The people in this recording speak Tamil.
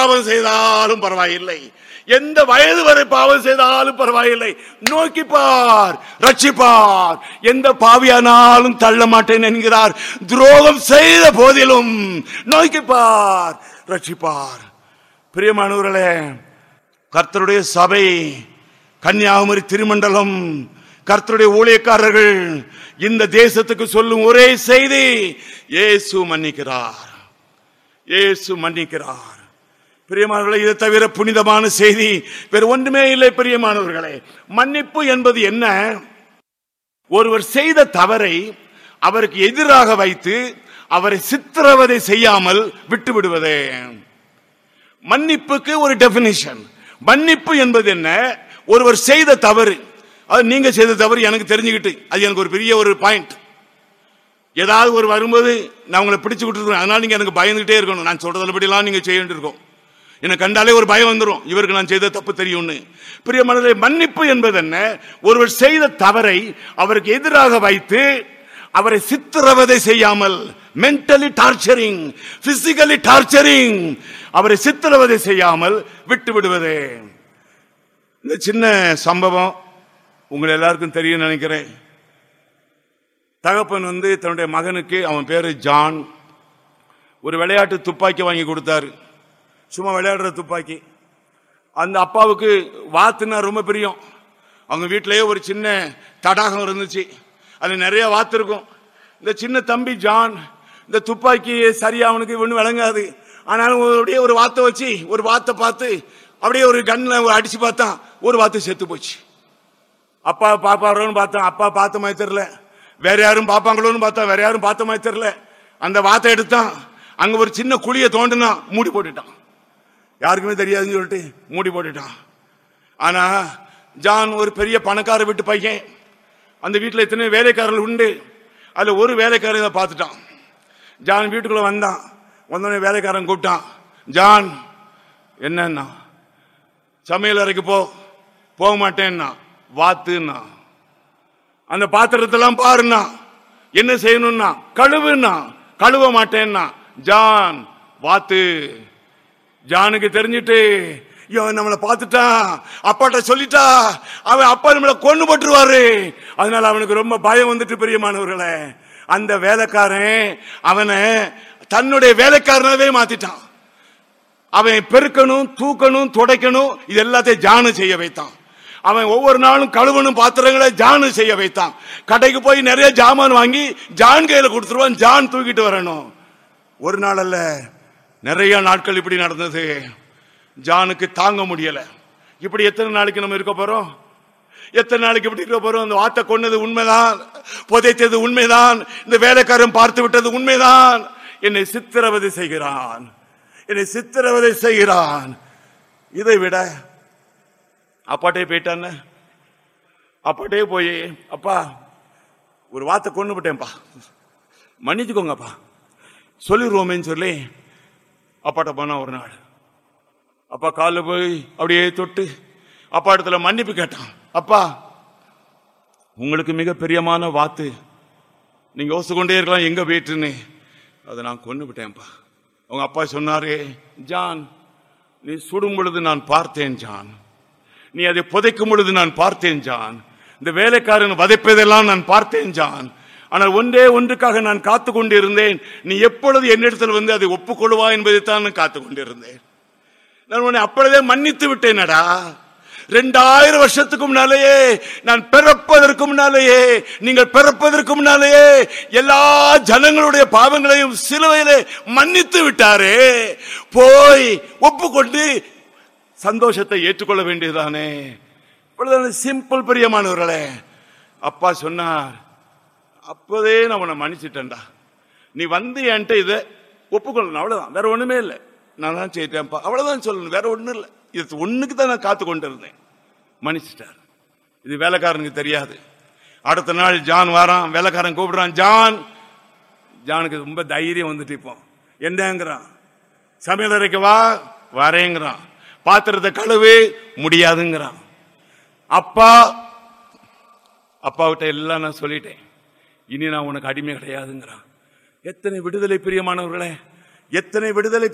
பாவம் செய்தாலும் பரவாயில்லை எந்த வயது வரை பாவம் செய்தாலும் பரவாயில்லை நோக்கி பார் ரட்சிப்பார் எந்த பாவியானாலும் தள்ள மாட்டேன் என்கிறார் துரோகம் செய்த போதிலும் நோக்கி பார் ரட்சிப்பார் பிரியமானவர்களே கர்த்தருடைய சபை கன்னியாகுமரி திருமண்டலம் கர்த்தருடைய ஊழியக்காரர்கள் இந்த தேசத்துக்கு சொல்லும் ஒரே செய்தி இயேசு மன்னிக்கிறார் இயேசு மன்னிக்கிறார் பிரியமானவர்களே இதை தவிர புனிதமான செய்தி வேறு ஒன்றுமே இல்லை பிரியமானவர்களே மன்னிப்பு என்பது என்ன ஒருவர் செய்த தவறை அவருக்கு எதிராக வைத்து அவரை சித்திரவதை செய்யாமல் விட்டு விடுவதே மன்னிப்புக்கு ஒரு டெபினிஷன் மன்னிப்பு என்பது என்ன ஒருவர் செய்த தவறு அது நீங்க செய்த தவறு எனக்கு தெரிஞ்சுக்கிட்டு அது எனக்கு ஒரு பெரிய ஒரு பாயிண்ட் ஏதாவது ஒரு வரும்போது நான் உங்களை பிடிச்சு விட்டுருக்கேன் அதனால நீங்க எனக்கு பயந்துகிட்டே இருக்கணும் நான் சொல்றதுபடிலாம் நீங்க செய்ய வேண்டியிருக்கும் எனக்கு கண்டாலே ஒரு பயம் வந்துடும் இவருக்கு நான் செய்த தப்பு தெரியும்னு பிரியமானவர்களே மன்னிப்பு என்பது என்ன ஒருவர் செய்த தவறை அவருக்கு எதிராக வைத்து அவரை சித்திரவதை செய்யாமல் மென்டலி டார்ச்சரிங் பிசிக்கலி டார்ச்சரிங் அவரை சித்திரவதை செய்யாமல் விட்டு விடுவதே இந்த சின்ன சம்பவம் உங்களை எல்லாருக்கும் தெரியும் நினைக்கிறேன் தகப்பன் வந்து தன்னுடைய மகனுக்கு அவன் பேரு ஜான் ஒரு விளையாட்டு துப்பாக்கி வாங்கி கொடுத்தாரு சும்மா விளையாடுற துப்பாக்கி அந்த அப்பாவுக்கு வாத்துனா ரொம்ப பிரியம் அவங்க வீட்டிலேயே ஒரு சின்ன தடாகம் இருந்துச்சு அதுல நிறைய வாத்து இருக்கும் இந்த சின்ன தம்பி ஜான் இந்த துப்பாக்கி சரியா அவனுக்கு ஒன்றும் விளங்காது ஆனாலும் அப்படியே ஒரு வாத்தை வச்சு ஒரு வாத்தை பார்த்து அப்படியே ஒரு கண்ணில் ஒரு அடிச்சு பார்த்தான் ஒரு வாத்து செத்து போச்சு அப்பா பாப்பாரோன்னு பார்த்தோம் அப்பா பார்த்த மாதிரி தெரியல வேற யாரும் பாப்பாங்களோன்னு பார்த்தா வேற யாரும் பார்த்த மாதிரி தெரியல அந்த வாத்தை எடுத்தான் அங்க ஒரு சின்ன குழியை தோண்டினா மூடி போட்டுட்டான் யாருக்குமே தெரியாதுன்னு சொல்லிட்டு மூடி போட்டுட்டான் ஆனா ஜான் ஒரு பெரிய பணக்கார வீட்டு பையன் அந்த வீட்டில் எத்தனை வேலைக்காரர்கள் உண்டு அதுல ஒரு வேலைக்காரன் இதை பார்த்துட்டான் ஜான் வீட்டுக்குள்ள வந்தான் வந்தோடனே வேலைக்காரன் கூப்பிட்டான் ஜான் என்னன்னா சமையல் அறைக்கு போ போக மாட்டேன்னா வாத்துன்னா அந்த பாத்திரத்தெல்லாம் பாருன்னா என்ன செய்யணும்னா கழுவுன்னா கழுவ மாட்டேன்னா ஜான் வாத்து ஜானுக்கு தெரிஞ்சிட்டு இவன் நம்மளை பார்த்துட்டான் அப்பாட்ட சொல்லிட்டா அவன் அப்பா நம்மளை கொண்டு போட்டுருவாரு அதனால அவனுக்கு ரொம்ப பயம் வந்துட்டு பெரியமானவர்களே அந்த வேலைக்காரன் அவனை தன்னுடைய வேலைக்காரனாவே மாத்திட்டான் அவன் பெருக்கணும் தூக்கணும் துடைக்கணும் இது எல்லாத்தையும் ஜானு செய்ய வைத்தான் அவன் ஒவ்வொரு நாளும் கழுவணும் பாத்திரங்களை ஜானு செய்ய வைத்தான் கடைக்கு போய் நிறைய ஜாமான் வாங்கி ஜான் கையில கொடுத்துருவான் ஜான் தூக்கிட்டு வரணும் ஒரு நாள் அல்ல நிறைய நாட்கள் இப்படி நடந்தது ஜானுக்கு தாங்க முடியல இப்படி எத்தனை நாளைக்கு நம்ம இருக்க போறோம் எத்தனை நாளைக்கு இப்படி இருக்க போறோம் அந்த வார்த்தை கொன்னது உண்மைதான் புதைத்தது உண்மைதான் இந்த வேலைக்காரன் பார்த்து விட்டது உண்மைதான் என்னை சித்திரவதை செய்கிறான் என்னை சித்திரவதை செய்கிறான் இதை விட அப்பாட்டே போயிட்டான்னு அப்பாட்டே போய் அப்பா ஒரு வார்த்தை கொண்டு விட்டேன்ப்பா மன்னிச்சுக்கோங்கப்பா சொல்லிடுவோமேன்னு சொல்லி அப்பாட்ட போனா ஒரு நாள் அப்பா காலில் போய் அப்படியே தொட்டு அப்பா இடத்துல மன்னிப்பு கேட்டான் அப்பா உங்களுக்கு மிக பிரியமான வாத்து நீங்க யோசிச்சு கொண்டே இருக்கலாம் எங்க போயிட்டுன்னு அதை நான் கொண்டு விட்டேன்ப்பா உங்க அப்பா சொன்னாரு ஜான் நீ சுடும் பொழுது நான் பார்த்தேன் ஜான் நீ அதை புதைக்கும் பொழுது நான் பார்த்தேன் ஜான் இந்த வேலைக்காரன் வதைப்பதெல்லாம் நான் பார்த்தேன் ஜான் ஆனால் ஒன்றே ஒன்றுக்காக நான் காத்து கொண்டிருந்தேன் நீ எப்பொழுது என்னிடத்தில் வந்து அதை ஒப்புக்கொள்வா என்பதைத்தான் நான் காத்து கொண்டிருந்தேன் நான் உன்னை அப்பொழுதே மன்னித்து விட்டேனடா ரெண்டாயிரம் வருஷத்துக்கு முன்னாலேயே நான் பிறப்பதற்கு முன்னாலேயே நீங்கள் பிறப்பதற்கு முன்னாலேயே எல்லா ஜனங்களுடைய பாவங்களையும் சிலுவையிலே மன்னித்து விட்டாரே போய் ஒப்புக்கொண்டு சந்தோஷத்தை ஏற்றுக்கொள்ள வேண்டியதானே இவ்வளவுதானே சிம்பிள் பிரியமானவர்களே அப்பா சொன்னார் அப்போதே நான் உன்னை மன்னிச்சிட்டேன்டா நீ வந்து என்கிட்ட இதை ஒப்புக்கொள்ளணும் அவ்வளவுதான் வேற ஒண்ணுமே இல்லை நான் தான் செய்யிட்டேன்ப்பா அவ்வளவுதான் சொல்லணும் வேற ஒண்ணும் இல்லை இது ஒண்ணுக்கு தான் நான் காத்து கொண்டு இருந்தேன் மன்னிச்சிட்டார் இது வேலைக்காரனுக்கு தெரியாது அடுத்த நாள் ஜான் வாரான் வேலைக்காரன் கூப்பிடுறான் ஜான் ஜானுக்கு ரொம்ப தைரியம் வந்துட்டு இப்போ என்னங்கிறான் சமையல் அறைக்கு வா வரேங்கிறான் பாத்திரத்தை கழுவு முடியாதுங்கிறான் அப்பா அப்பாவிட்ட எல்லாம் நான் சொல்லிட்டேன் இனி நான் உனக்கு அடிமை கிடையாதுங்கிறான் எத்தனை விடுதலை பிரியமானவர்களே எத்தனை விடுதலை